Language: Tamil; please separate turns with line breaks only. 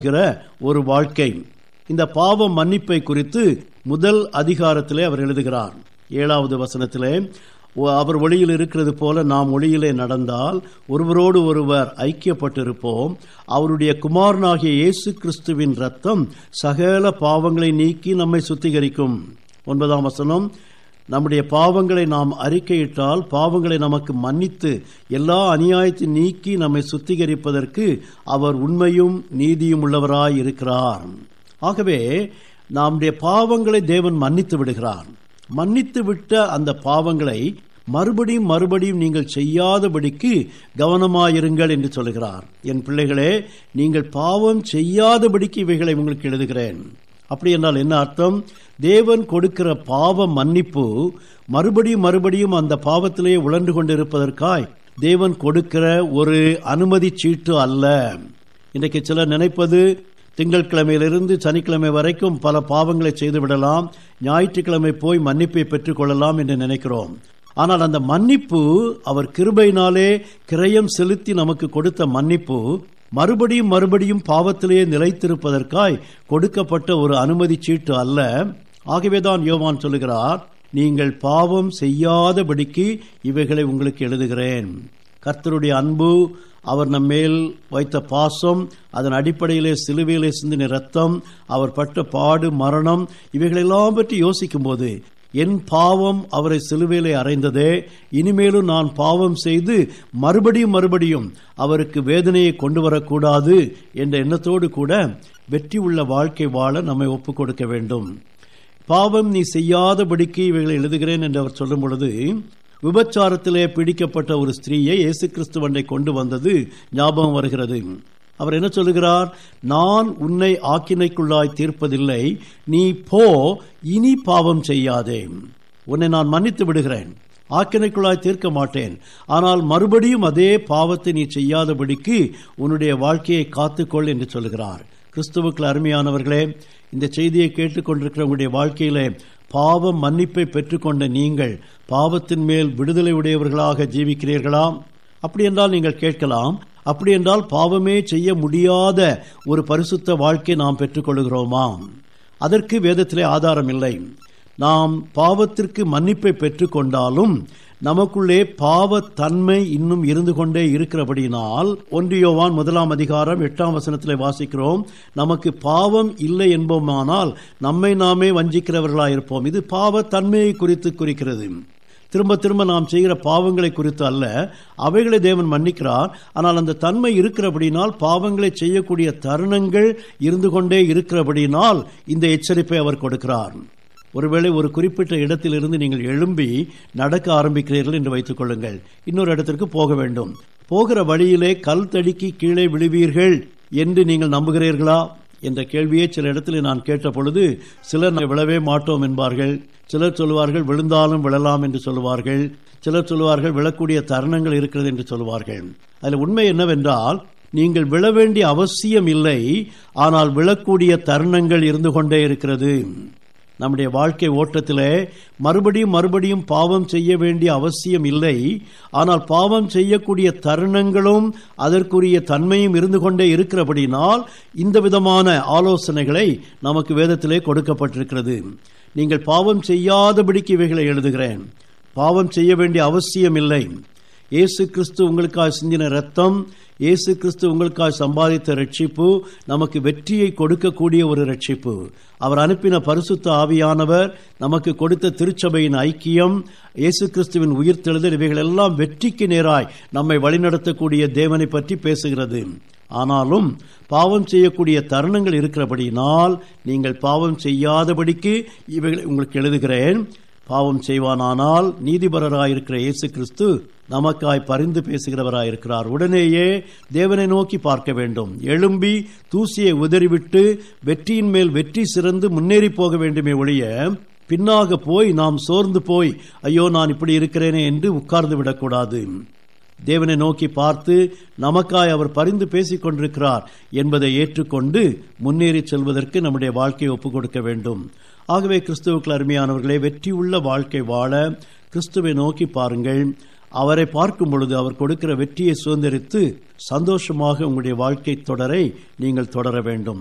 இருக்கிற ஒரு வாழ்க்கை இந்த பாவ மன்னிப்பை குறித்து முதல் அதிகாரத்திலே அவர் எழுதுகிறார் ஏழாவது வசனத்திலே "ஒ- அவர் ஒளியில் இருக்கிறது போல நாம் ஒளியிலே நடந்தால் ஒருவரோடு ஒருவர் ஐக்கியப்பட்டிருப்போம் அவருடைய குமாரனாகிய இயேசு கிறிஸ்துவின் ரத்தம் சகல பாவங்களை நீக்கி நம்மை சுத்திகரிக்கும் ஒன்பதாம் வசனம் நம்முடைய பாவங்களை நாம் அறிக்கையிட்டால் பாவங்களை நமக்கு மன்னித்து எல்லா அநியாயத்தை நீக்கி நம்மை சுத்திகரிப்பதற்கு அவர் உண்மையும் நீதியும் உள்ளவராய் இருக்கிறார் ஆகவே நம்முடைய பாவங்களை தேவன் மன்னித்து விடுகிறார் மன்னித்து விட்ட அந்த பாவங்களை மறுபடியும் மறுபடியும் நீங்கள் செய்யாதபடிக்கு கவனமாயிருங்கள் என்று சொல்கிறார் என் பிள்ளைகளே நீங்கள் பாவம் செய்யாதபடிக்கு இவைகளை உங்களுக்கு எழுதுகிறேன் அப்படி என்றால் என்ன அர்த்தம் தேவன் கொடுக்கிற பாவ மன்னிப்பு மறுபடியும் மறுபடியும் அந்த பாவத்திலேயே உழன்று கொண்டிருப்பதற்காய் தேவன் கொடுக்கிற ஒரு அனுமதி சீட்டு அல்ல இன்றைக்கு சிலர் நினைப்பது திங்கட்கிழமையிலிருந்து சனிக்கிழமை வரைக்கும் பல பாவங்களை செய்து விடலாம் ஞாயிற்றுக்கிழமை போய் மன்னிப்பை பெற்றுக் கொள்ளலாம் என்று நினைக்கிறோம் ஆனால் அந்த மன்னிப்பு அவர் கிருபையினாலே கிரயம் செலுத்தி நமக்கு கொடுத்த மன்னிப்பு மறுபடியும் மறுபடியும் பாவத்திலேயே நிலைத்திருப்பதற்காய் கொடுக்கப்பட்ட ஒரு அனுமதி சீட்டு அல்ல ஆகவேதான் யோவான் சொல்லுகிறார் நீங்கள் பாவம் செய்யாதபடிக்கு இவைகளை உங்களுக்கு எழுதுகிறேன் கர்த்தருடைய அன்பு அவர் நம்மேல் வைத்த பாசம் அதன் அடிப்படையிலே சிலுவையிலே சிந்தின ரத்தம் அவர் பட்ட பாடு மரணம் இவைகளெல்லாம் பற்றி யோசிக்கும் போது என் பாவம் அவரை சிலுவையிலே அறைந்ததே இனிமேலும் நான் பாவம் செய்து மறுபடியும் மறுபடியும் அவருக்கு வேதனையை கொண்டு வரக்கூடாது என்ற எண்ணத்தோடு கூட வெற்றி உள்ள வாழ்க்கை வாழ நம்மை ஒப்புக் கொடுக்க வேண்டும் பாவம் நீ செய்யாதபடிக்கு இவைகளை எழுதுகிறேன் என்று அவர் சொல்லும் பொழுது விபச்சாரத்திலே பிடிக்கப்பட்ட ஒரு ஸ்திரீயை இயேசு கிறிஸ்துவண்டை கொண்டு வந்தது ஞாபகம் வருகிறது அவர் என்ன சொல்லுகிறார் நான் உன்னை ஆக்கினைக்குள்ளாய் தீர்ப்பதில்லை நீ போ இனி பாவம் செய்யாதே உன்னை நான் மன்னித்து விடுகிறேன் ஆக்கினைக்குள்ளாய் தீர்க்க மாட்டேன் ஆனால் மறுபடியும் அதே பாவத்தை நீ செய்யாதபடிக்கு உன்னுடைய வாழ்க்கையை காத்துக்கொள் என்று சொல்லுகிறார் கிறிஸ்துவுக்கு அருமையானவர்களே இந்த செய்தியை கேட்டுக்கொண்டிருக்கிற உங்களுடைய வாழ்க்கையிலே பாவ மன்னிப்பை பெற்றுக்கொண்ட நீங்கள் பாவத்தின் மேல் விடுதலை உடையவர்களாக ஜீவிக்கிறீர்களா அப்படி என்றால் நீங்கள் கேட்கலாம் அப்படி என்றால் பாவமே செய்ய முடியாத ஒரு பரிசுத்த வாழ்க்கை நாம் பெற்றுக்கொள்கிறோமா அதற்கு வேதத்திலே ஆதாரம் இல்லை நாம் பாவத்திற்கு மன்னிப்பை பெற்றுக்கொண்டாலும் நமக்குள்ளே பாவத்தன்மை இன்னும் இருந்து கொண்டே இருக்கிறபடியினால் ஒன்றியோவான் முதலாம் அதிகாரம் எட்டாம் வசனத்திலே வாசிக்கிறோம் நமக்கு பாவம் இல்லை என்போமானால் நம்மை நாமே வஞ்சிக்கிறவர்களாயிருப்போம் இது பாவத்தன்மையை குறித்து குறிக்கிறது திரும்ப திரும்ப நாம் செய்கிற பாவங்களை குறித்து அல்ல அவைகளை தேவன் மன்னிக்கிறார் ஆனால் அந்த தன்மை இருக்கிறபடினால் பாவங்களை செய்யக்கூடிய தருணங்கள் இருந்து கொண்டே இருக்கிறபடினால் இந்த எச்சரிப்பை அவர் கொடுக்கிறார் ஒருவேளை ஒரு குறிப்பிட்ட இடத்திலிருந்து நீங்கள் எழும்பி நடக்க ஆரம்பிக்கிறீர்கள் என்று வைத்துக் கொள்ளுங்கள் இன்னொரு இடத்திற்கு போக வேண்டும் போகிற வழியிலே கல் தடுக்கி கீழே விழுவீர்கள் என்று நீங்கள் நம்புகிறீர்களா என்ற கேள்வியை சில இடத்தில் நான் கேட்ட பொழுது சிலர் "நாங்கள் விழவே மாட்டோம் என்பார்கள் சிலர் சொல்லுவார்கள் விழுந்தாலும் விழலாம் என்று சொல்லுவார்கள் சிலர் சொல்லுவார்கள் விழக்கூடிய தருணங்கள் இருக்கிறது என்று சொல்லுவார்கள் அதில் உண்மை என்னவென்றால் நீங்கள் விழ வேண்டிய அவசியம் இல்லை ஆனால் விழக்கூடிய தருணங்கள் இருந்து கொண்டே இருக்கிறது நம்முடைய வாழ்க்கை ஓட்டத்திலே மறுபடியும் மறுபடியும் பாவம் செய்ய வேண்டிய அவசியம் இல்லை ஆனால் பாவம் செய்யக்கூடிய தருணங்களும் அதற்குரிய தன்மையும் இருந்து கொண்டே இருக்கிறபடினால் இந்த விதமான ஆலோசனைகளை நமக்கு வேதத்திலே கொடுக்கப்பட்டிருக்கிறது நீங்கள் பாவம் செய்யாதபடிக்கு இவைகளை எழுதுகிறேன் பாவம் செய்ய வேண்டிய அவசியம் இல்லை இயேசு கிறிஸ்து உங்களுக்காக சிந்தின ரத்தம் இயேசு கிறிஸ்து உங்களுக்காக சம்பாதித்த ரட்சிப்பு நமக்கு வெற்றியை கொடுக்கக்கூடிய ஒரு ரட்சிப்பு அவர் அனுப்பின பரிசுத்த ஆவியானவர் நமக்கு கொடுத்த திருச்சபையின் ஐக்கியம் இயேசு கிறிஸ்துவின் உயிர்த்தெழுதல் இவைகள் எல்லாம் வெற்றிக்கு நேராய் நம்மை வழிநடத்தக்கூடிய தேவனை பற்றி பேசுகிறது ஆனாலும் பாவம் செய்யக்கூடிய தருணங்கள் இருக்கிறபடியினால் நீங்கள் பாவம் செய்யாதபடிக்கு இவைகளை உங்களுக்கு எழுதுகிறேன் பாவம் செய்வானானால் நீதிபரராயிருக்கிற இயேசு கிறிஸ்து நமக்காய் பரிந்து பேசுகிறவராயிருக்கிறார் உடனேயே தேவனை நோக்கி பார்க்க வேண்டும் எழும்பி தூசியை உதறிவிட்டு வெற்றியின் மேல் வெற்றி சிறந்து முன்னேறி போக வேண்டுமே ஒழிய பின்னாக போய் நாம் சோர்ந்து போய் ஐயோ நான் இப்படி இருக்கிறேனே என்று உட்கார்ந்து விடக்கூடாது தேவனை நோக்கி பார்த்து நமக்காய் அவர் பரிந்து பேசிக் கொண்டிருக்கிறார் என்பதை ஏற்றுக்கொண்டு முன்னேறி செல்வதற்கு நம்முடைய வாழ்க்கையை ஒப்புக் கொடுக்க வேண்டும் ஆகவே கிறிஸ்துவுக்கு அருமையானவர்களே வெற்றி உள்ள வாழ்க்கை வாழ கிறிஸ்துவை நோக்கி பாருங்கள் அவரை பார்க்கும் பொழுது அவர் கொடுக்கிற வெற்றியை சுதந்திரித்து சந்தோஷமாக உங்களுடைய வாழ்க்கை தொடரை நீங்கள் தொடர வேண்டும்